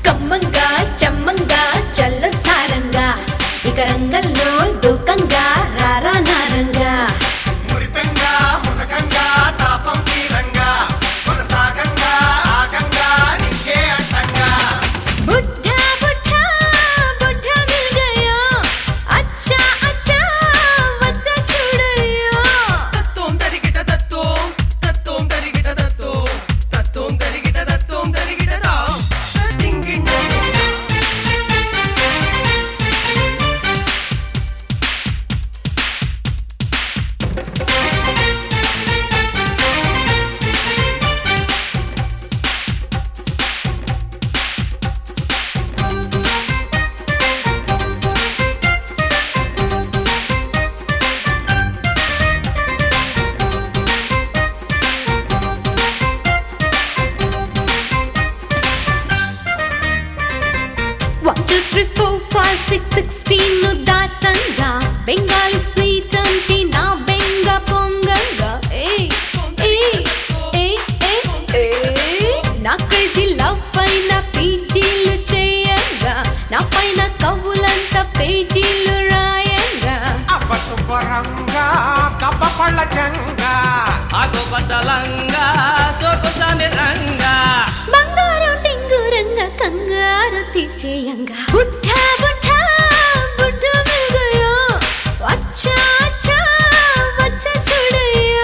కమ్మంగా చమ్మంగా చల్ల సారంగా ఇక రంగంలో దుఃఖంగా రారా నారంగా మురిపెంగా మునకంగా తాపం తీరంగా కొనసాగంగా ఆగంగా నింగే అడ్డంగా బుడ్ఢా బుడ్ఢా బుడ్ఢా మిల్ గయా అచ్చా అచ్చా వచ్చా చూడయ్యో తత్వం తరిగిట తత్వం తత్వం తరిగిట తత్వం తత్వం తరిగిట తత్వం తరిగిట తా డింగిణ one two three four five six sixteen దాటంగా బెంగాలీ స్వీట్ అంటే నా బెంగ పొంగంగా ఏయ్ ఏయ్ ఏయ్ ఏయ్ ఏయ్ నా క్రేజీ లవ్ పైన పీజీలు చేయగా నా పైన కవులంత పేజీలు రాయంగా అబ్బశుభ్రంగా దెబ్బ పళ్ళ జంగా ఆగో పచ్చలంగా సోకుసాని రంగా బంగారం టింగురంగా కంగారు తీర్చేయంగా బుట్టా బుట్టా బుట్ట మిల్గయో వచ్చా వచ్చా వచ్చ చూడయ్యో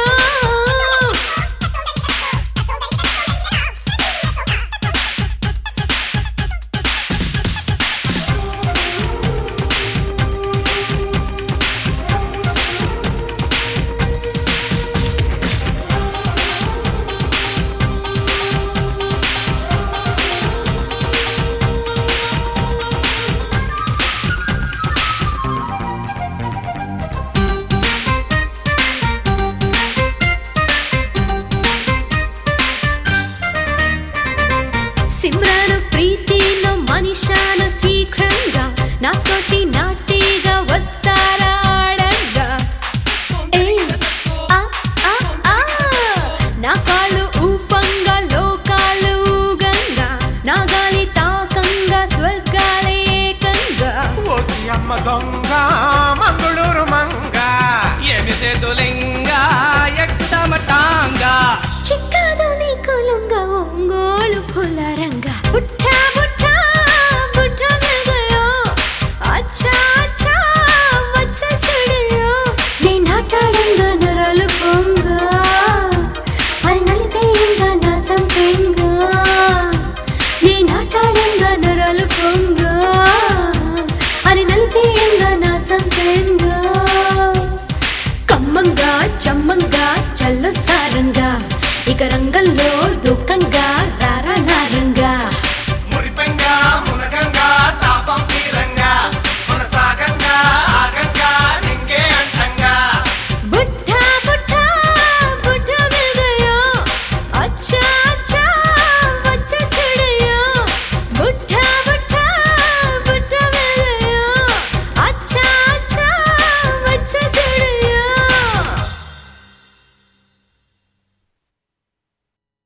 సిమ్రాను ప్రీతిలో మనిషాను శీఘ్రంగా నాతోటి నాటిగా వస్తారా ఆడంగా ఏయ్, ఆ, ఆ, ఆ. నా కాళ్ళు ఊపంగా లోకాలు ఊగంగా నా గాలి తాకంగా స్వర్గాలే ఏకంగా ఓసి అమ్మ దొంగ మంగళూరు మంగ ఏమి చేతులింగా ఎక్కుదామటాంగా చిక్కాదు నీ కులంగా ఒంగోలు పుల్లారంగా బుట్టా బుట్టా బుట్టా మిల్గయో అచ్చా అచ్చా వచ్చ చెడయో నీ నాటాడంగా నరాలు పొంగా మరి నలిపేయంగా నా సంపేంగా నీ నాటాడంగా నరాలు పొంగా మరి నలిపేయంగా నా సంపేంగా కమ్మంగా చమ్మంగా చల్ల సారంగా ఇక రంగ